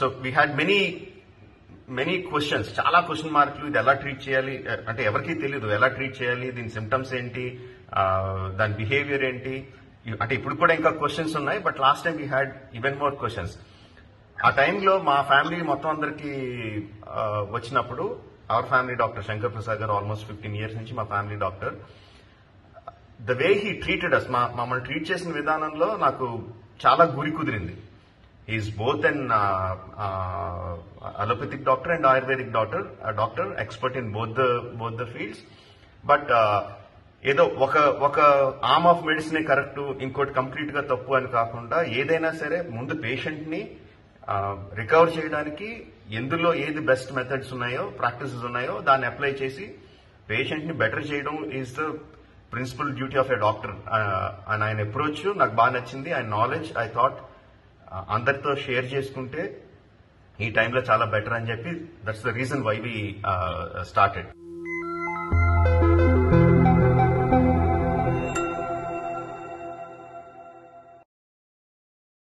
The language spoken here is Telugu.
so we had many many questions చాలా క్వశ్చన్ మార్కులు ఇది ఎలా ట్రీట్ చేయాలి అంటే ఎవరికీ తెలియదు ఎలా ట్రీట్ చేయాలి దీని సిమ్టమ్స్ ఏంటి ఆ, దాని బిహేవియర్ ఏంటి ఇ- అంటే ఇప్పుడు కూడా ఇంకా క్వశ్చన్స్ ఉన్నాయి but last time we had even more questions ఆ టైంలో మా ఫ్యామిలీ మొత్తం అందరికి వచ్చినప్పుడు our family doctor Shankar Prasad garu almost fifteen years నుంచి మా family doctor the way he treated us మా మమ్మల్ని ట్రీట్ చేసిన విధానంలో నాకు చాలా గురి కుదిరింది is both an allopathic doctor and ayurvedic doctor doctor expert in both the both the fields but ఏదో ఒక ఒక ఆర్మ్ ఆఫ్ మెడిసినే కరెక్ట్ ఇంకోటి కంప్లీట్ గా తప్పు అని కాకుండా ఏదైనా సరే ముందు పేషెంట్ ని రికవర్ చేయడానికి ఎందులో ఏది బెస్ట్ మెథడ్స్ ఉన్నాయో ప్రాక్టీసెస్ ఉన్నాయో దాన్ని అప్లై చేసి పేషెంట్ ని బెటర్ చేయడం is the principal duty of a doctor అని ఆయన అప్రోచ్ నాకు బాగా నచ్చింది ఆయన నాలెడ్జ్ ఐ థాట్ అందరితో షేర్ చేసుకుంటే ఈ టైంలో చాలా బెటర్ అని చెప్పి that's the reason why we started